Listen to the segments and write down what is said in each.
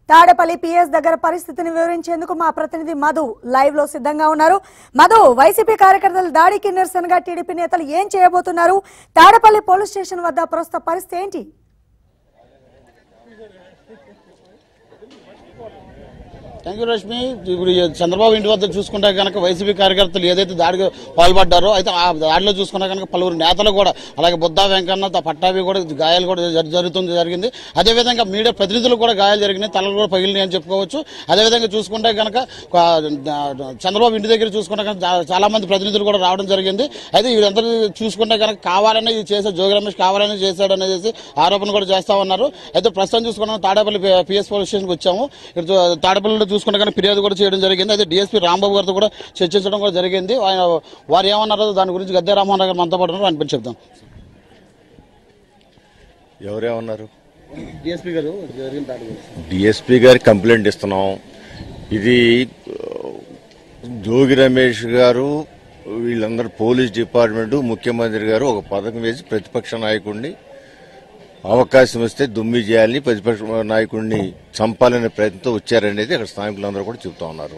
Tadepalli PS దగ్గర పరిస్థితిని వివరించేందుకు మా ప్రతినిధి మధు లైవ్ లో సిద్ధంగా ఉన్నారు మధు వైసీపీ కార్యకర్తల దాడికి నిరసనగా టీడీపీ నేతలు ఏం చేయబోతున్నారు తాడేపల్లి పోలీస్ స్టేషన్ వద్ద ప్రస్తుత పరిస్థితి ఏంటి థ్యాంక్ యూ రష్మి ఇప్పుడు ఈ చంద్రబాబు ఇంటి వద్ద చూసుకుంటే కనుక వైసీపీ కార్యకర్తలు ఏదైతే దాడికి పాల్పడ్డారో అయితే ఆ దాడిలో చూసుకుంటే కనుక పలువురు నేతలు కూడా అలాగే బుద్ధా వెంకన్న త- పట్టాభి కూడా గాయాలు కూడా జరి- జరుగుతుంది జరిగింది అదేవిధంగా మీడియా ప్రతినిధులు కూడా గాయాలు జరిగినాయి తలలు కూడా పగిలినాయి అని చెప్పుకోవచ్చు అదేవిధంగా చూసుకుంటే కనుక ఆ, చంద్రబాబు ఇంటి దగ్గర చూసుకుంటే కనుక చా- చాలా మంది ప్రతినిధులు కూడా రావడం జరిగింది అయితే వీరందరూ చూసుకుంటే కనుక కావాలని ఇది చేసే జోగి రమేష్ కావాలని చేశాడు అనేది ఆరోపణ కూడా చేస్తా ఉన్నారు అయితే ప్రస్తుతం చూసుకున్నాం తాడేపల్లి పిఎస్ పోలీస్ స్టేషన్కి వచ్చాము ఇక్కడ చూ- తాడేపల్లిలో చూసుకుంటే కనుక ఫిర్యాదు కూడా చేయడం జరిగింది అయితే డిఎస్పీ రాంబాబు గారితో కూడా చర్చించడం కూడా జరిగింది ఆయన వారు ఏమన్నారో దాని గురించి గద్దె రామ్మోహన్ గారు మనతో పాటు ఉన్నారు. ఆయన పేరు చెప్తాం ఎవరేమన్నారు డిఎస్పీ గారు జరిగిన దాడి గురించి డిఎస్పీ గారికి కంప్లైంట్ ఇస్తున్నాం ఇది ఆ, జోగి రమేష్ గారు వీళ్ళందరూ పోలీస్ డిపార్ట్మెంట్ ముఖ్యమంత్రి గారు ఒక పథకం వేసి ప్రతిపక్ష నాయకుడిని అవకాశం ఇస్తే దుమ్మి చేయాలని ప్రతిపక్ష నాయకుడిని చంపాలనే ప్రయత్నంతో వచ్చారనేది అక్కడ స్థానికులందరూ కూడా చెబుతా ఉన్నారు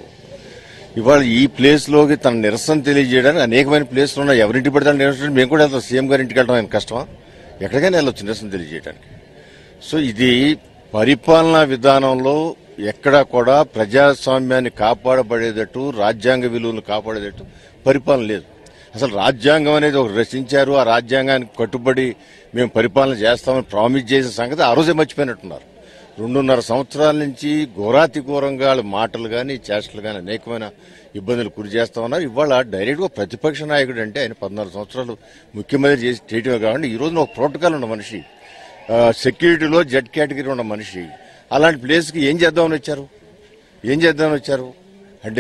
ఇవాళ ఈ ప్లేస్ లోకి తన నిరసన తెలియజేయడానికి అనేకమైన ప్లేస్లు ఉన్నాయి ఎవరింటి పడితే నిరసన మేము కూడా వెళ్తాం సీఎం గారి ఇంటికి వెళ్ళడం ఆయన కష్టమా ఎక్కడికైనా వెళ్ళొచ్చు నిరసన తెలియజేయడానికి సో ఇది పరిపాలనా విధానంలో ఎక్కడా కూడా ప్రజాస్వామ్యాన్ని కాపాడబడేటట్టు రాజ్యాంగ విలువలను కాపాడేటట్టు పరిపాలన లేదు అసలు రాజ్యాంగం అనేది ఒకటి రచించారు ఆ రాజ్యాంగానికి కట్టుబడి మేము పరిపాలన చేస్తామని ప్రామిస్ చేసిన సంగతి ఆ రోజే మర్చిపోయినట్టున్నారు రెండున్నర సంవత్సరాల నుంచి ఘోరాతి ఘోరంగా వాళ్ళ మాటలు కానీ చేష్టలు కానీ అనేకమైన ఇబ్బందులు గురి చేస్తా ఉన్నారు ఇవాళ డైరెక్ట్ గా ప్రతిపక్ష నాయకుడు అంటే ఆయన పద్నాలుగు సంవత్సరాలు ముఖ్యమంత్రి చేసి చేయటమే కాకుండా ఈ రోజున ఒక ప్రోటోకాల్ ఉన్న మనిషి ఆ, సెక్యూరిటీలో జెడ్ కేటగిరీ ఉన్న మనిషి అలాంటి ప్లేస్కి ఏం చేద్దామని వచ్చారు ఏం చేద్దామని వచ్చారు అంటే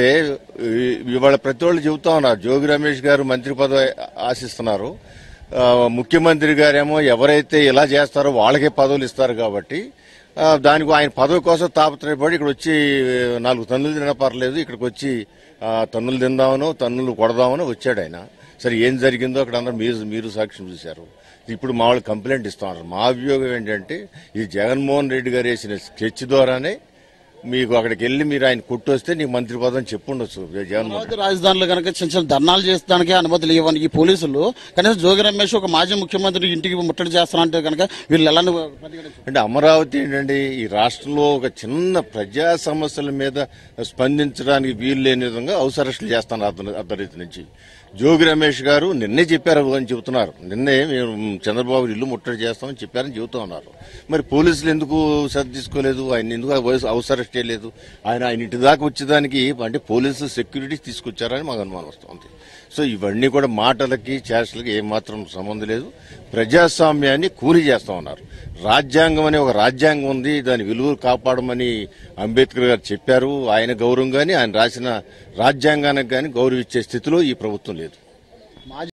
ఈ- ఇవాళ ప్రతి వాళ్ళు చెబుతా ఉన్నారు జోగి రమేష్ గారు మంత్రి పదవి ఆశిస్తున్నారు ఆ, ముఖ్యమంత్రి గారేమో ఎవరైతే ఇలా చేస్తారో వాళ్ళకే పదవులు ఇస్తారు కాబట్టి ఆ, దానికి ఆయన పదవి కోసం తాపత్రయపడి ఇక్కడ వచ్చి నాలుగు తన్నులు తిన పర్లేదు ఇక్కడికి వచ్చి ఆ, తన్నులు తిందామనో తన్నులు కొడదామనో వచ్చాడు ఆయన సరే ఏం జరిగిందో అక్కడ అందరూ మీరు మీరు సాక్ష్యం చూశారు ఇప్పుడు మా వాళ్ళు కంప్లైంట్ ఇస్తున్నారు మా అభియోగం ఏంటంటే ఇది జగన్మోహన్ రెడ్డి గారు వేసిన స్కెచ్ ద్వారానే మీకు అక్కడికి వెళ్ళి మీరు ఆయన కొట్టొస్తే నీకు మంత్రి పదవి చెప్పుండొచ్చు జగన్మోహన్ అమరావతి రాజధానిలో కనుక చిన్న చిన్న ధర్నాలు చేసడానికి అనుమతులు ఇవ్వని ఈ పోలీసులు కనీసం జోగి రమేష్ ఒక మాజీ ముఖ్యమంత్రి ఇంటికి ముట్టడి చేస్తారంటే కనుక వీళ్ళు ఎలా ప్రతిఘటించారు? అంటే అమరావతి ఏంటంటే ఈ రాష్ట్రంలో ఒక చిన్న ప్రజా సమస్యల మీద స్పందించడానికి వీలు లేని విధంగా హౌస్ అరెస్టులు చేస్తాను అర్ధ- అర్ధరీతి నుంచి జోగి రమేష్ గారు నిన్నే చెప్పారు అని చెబుతున్నారు నిన్నే మేము చంద్రబాబు ఇల్లు ముట్టడి చేస్తామని చెప్పారని చెబుతూ ఉన్నారు మరి పోలీసులు ఎందుకు శ్రద్ధ తీసుకోలేదు ఆయన ఎందుకు హౌస్ అరెస్ట్ చేయలేదు ఆయన ఆయన ఇంటి దాకా వచ్చేదానికి అంటే పోలీసులు సెక్యూరిటీ తీసుకొచ్చారని మాకు అనుమానం వస్తుంది సో ఇవన్నీ కూడా మాటలకి చేష్టలకి ఏమాత్రం సంబంధం లేదు ప్రజాస్వామ్యాన్ని కూలి చేస్తా ఉన్నారు రాజ్యాంగం అనే ఒక రాజ్యాంగం ఉంది దాని విలువలు కాపాడమని అంబేద్కర్ గారు చెప్పారు ఆయన గౌరవం గాని ఆయన రాసిన రాజ్యాంగానికి గాని గౌరవించే స్థితిలో ఈ ప్రభుత్వం లేదు